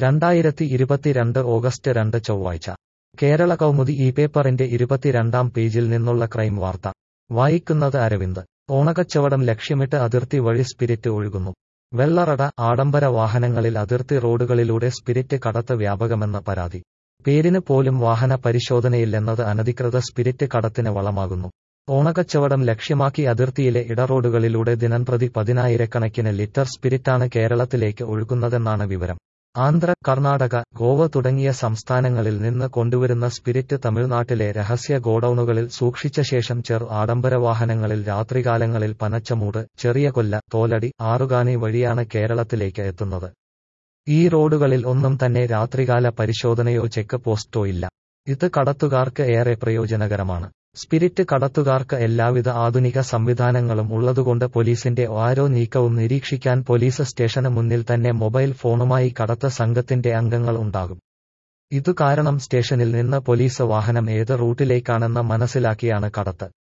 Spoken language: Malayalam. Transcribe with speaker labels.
Speaker 1: രണ്ടായിരത്തി ഇരുപത്തിരണ്ട് ഓഗസ്റ്റ് രണ്ട് ചൊവ്വാഴ്ച കേരള കൗമുദി ഈ പേപ്പറിന്റെ ഇരുപത്തിരണ്ടാം പേജിൽ നിന്നുള്ള ക്രൈം വാർത്ത വായിക്കുന്നത് അരവിന്ദ് ഓണക്കച്ചവടം ലക്ഷ്യമിട്ട് അതിർത്തി വഴി സ്പിരിറ്റ് ഒഴുകുന്നു വെള്ളറട ആഡംബര വാഹനങ്ങളിൽ അതിർത്തി റോഡുകളിലൂടെ സ്പിരിറ്റ് കടത്ത് വ്യാപകമെന്ന പരാതി പേരിന് പോലും വാഹന പരിശോധനയില്ലെന്നത് അനധികൃത സ്പിരിറ്റ് കടത്തിന് വളമാകുന്നു ഓണക്കച്ചവടം ലക്ഷ്യമാക്കി അതിർത്തിയിലെ ഇടറോഡുകളിലൂടെ ദിനംപ്രതി പതിനായിരക്കണക്കിന് ലിറ്റർ സ്പിരിറ്റാണ് കേരളത്തിലേക്ക് ഒഴുകുന്നതെന്നാണ് വിവരം ആന്ധ്ര കർണാടക ഗോവ തുടങ്ങിയ സംസ്ഥാനങ്ങളിൽ നിന്ന് കൊണ്ടുവരുന്ന സ്പിരിറ്റ് തമിഴ്നാട്ടിലെ രഹസ്യ ഗോഡൌണുകളിൽ സൂക്ഷിച്ച ശേഷം ചെറു ആഡംബര വാഹനങ്ങളിൽ രാത്രികാലങ്ങളിൽ പനച്ചമൂട് ചെറിയ കൊല്ല തോലടി ആറുകാണി വഴിയാണ് കേരളത്തിലേക്ക് എത്തുന്നത് ഈ റോഡുകളിൽ ഒന്നും തന്നെ രാത്രികാല പരിശോധനയോ ചെക്ക് പോസ്റ്റോ ഇല്ല ഇത് കടത്തുകാർക്ക് ഏറെ പ്രയോജനകരമാണ് സ്പിരിറ്റ് കടത്തുകാർക്ക് എല്ലാവിധ ആധുനിക സംവിധാനങ്ങളും ഉള്ളതുകൊണ്ട് പോലീസിന്റെ ഓരോ നീക്കവും നിരീക്ഷിക്കാൻ പോലീസ് സ്റ്റേഷന് മുന്നിൽ തന്നെ മൊബൈൽ ഫോണുമായി കടത്ത സംഘത്തിന്റെ അംഗങ്ങൾ ഉണ്ടാകും ഇതു കാരണം സ്റ്റേഷനിൽ നിന്ന് പോലീസ് വാഹനം ഏത് റൂട്ടിലേക്കാണെന്ന് മനസ്സിലാക്കിയാണ് കടത്ത്